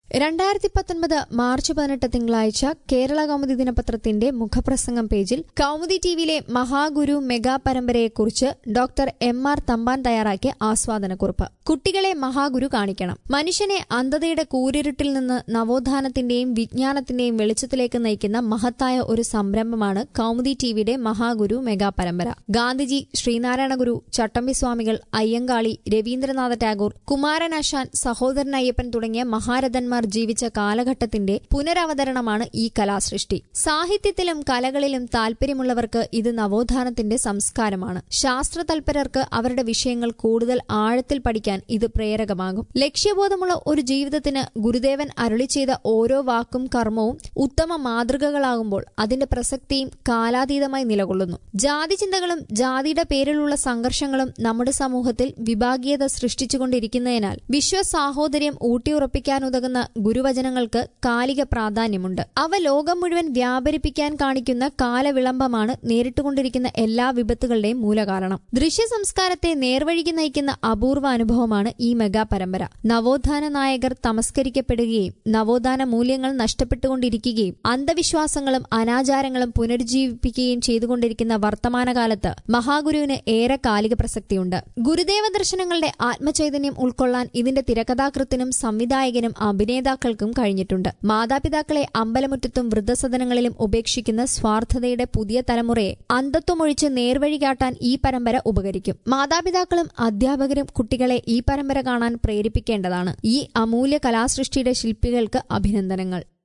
രണ്ടായിരത്തി പത്തൊൻപത് മാർച്ച് പതിനെട്ട് തിങ്കളാഴ്ച കേരള കൗമുദി ദിനപത്രത്തിന്റെ മുഖപ്രസംഗം പേജിൽ കൗമുദി ടിവിയിലെ മഹാഗുരു മെഗാ പരമ്പരയെക്കുറിച്ച് ഡോക്ടർ എം ആർ തമ്പാൻ തയ്യാറാക്കിയ ആസ്വാദനക്കുറിപ്പ് കുട്ടികളെ മഹാഗുരു കാണിക്കണം മനുഷ്യനെ അന്ധതയുടെ കൂരിരുട്ടിൽ നിന്ന് നവോത്ഥാനത്തിന്റെയും വിജ്ഞാനത്തിന്റെയും വെളിച്ചത്തിലേക്ക് നയിക്കുന്ന മഹത്തായ ഒരു സംരംഭമാണ് കൗമുദി ടിവിയുടെ മഹാഗുരു മെഗാ പരമ്പര ഗാന്ധിജി ശ്രീനാരായണ ഗുരു ചട്ടമ്പി സ്വാമികൾ അയ്യങ്കാളി രവീന്ദ്രനാഥ ടാഗോർ കുമാരനാശാൻ സഹോദരൻ അയ്യപ്പൻ തുടങ്ങിയ മഹാരഥന്മാർ ജീവിച്ച കാലഘട്ടത്തിന്റെ പുനരവതരണമാണ് ഈ കലാസൃഷ്ടി സാഹിത്യത്തിലും കലകളിലും താൽപര്യമുള്ളവർക്ക് ഇത് നവോത്ഥാനത്തിന്റെ സംസ്കാരമാണ് ശാസ്ത്ര തൽപരർക്ക് അവരുടെ വിഷയങ്ങൾ കൂടുതൽ ആഴത്തിൽ പഠിക്കാൻ ഇത് പ്രേരകമാകും ലക്ഷ്യബോധമുള്ള ഒരു ജീവിതത്തിന് ഗുരുദേവൻ അരുളി ചെയ്ത ഓരോ വാക്കും കർമ്മവും ഉത്തമ മാതൃകകളാകുമ്പോൾ അതിന്റെ പ്രസക്തിയും കാലാതീതമായി നിലകൊള്ളുന്നു ജാതി ചിന്തകളും ജാതിയുടെ പേരിലുള്ള സംഘർഷങ്ങളും നമ്മുടെ സമൂഹത്തിൽ വിഭാഗീയത സൃഷ്ടിച്ചുകൊണ്ടിരിക്കുന്നതിനാൽ വിശ്വസാഹോദര്യം ഊട്ടിയുറപ്പിക്കാനുതകുന്ന ഗുരുവചനങ്ങൾക്ക് കാലിക പ്രാധാന്യമുണ്ട് അവ ലോകം മുഴുവൻ വ്യാപരിപ്പിക്കാൻ കാണിക്കുന്ന കാലവിളംബമാണ് നേരിട്ടുകൊണ്ടിരിക്കുന്ന എല്ലാ വിപത്തുകളുടെയും മൂലകാരണം ദൃശ്യ സംസ്കാരത്തെ നേർവഴിക്ക് നയിക്കുന്ന അപൂർവ അനുഭവമാണ് ഈ മെഗാ പരമ്പര നവോത്ഥാന നായകർ തമസ്കരിക്കപ്പെടുകയും നവോത്ഥാന മൂല്യങ്ങൾ നഷ്ടപ്പെട്ടുകൊണ്ടിരിക്കുകയും അന്ധവിശ്വാസങ്ങളും അനാചാരങ്ങളും പുനരുജ്ജീവിപ്പിക്കുകയും ചെയ്തുകൊണ്ടിരിക്കുന്ന വർത്തമാനകാലത്ത് മഹാഗുരുവിന് ഏറെ കാലിക പ്രസക്തിയുണ്ട് ഗുരുദേവ ദർശനങ്ങളുടെ ആത്മചൈതന്യം ഉൾക്കൊള്ളാൻ ഇതിന്റെ തിരക്കഥാകൃത്തിനും സംവിധായകനും അഭിനേതാക്കൾക്കും കഴിഞ്ഞിട്ടുണ്ട് മാതാപിതാക്കളെ അമ്പലമുറ്റത്തും വൃദ്ധസദനങ്ങളിലും ഉപേക്ഷിക്കുന്ന സ്വാർത്ഥതയുടെ പുതിയ തലമുറയെ അന്ധത്വമൊഴിച്ച് നേർവഴി കാട്ടാൻ ഈ പരമ്പര ഉപകരിക്കും മാതാപിതാക്കളും അധ്യാപകരും കുട്ടികളെ ഈ പരമ്പര കാണാൻ പ്രേരിപ്പിക്കേണ്ടതാണ് ഈ അമൂല്യ കലാസൃഷ്ടിയുടെ ശില്പികൾക്ക് അഭിനന്ദനങ്ങൾ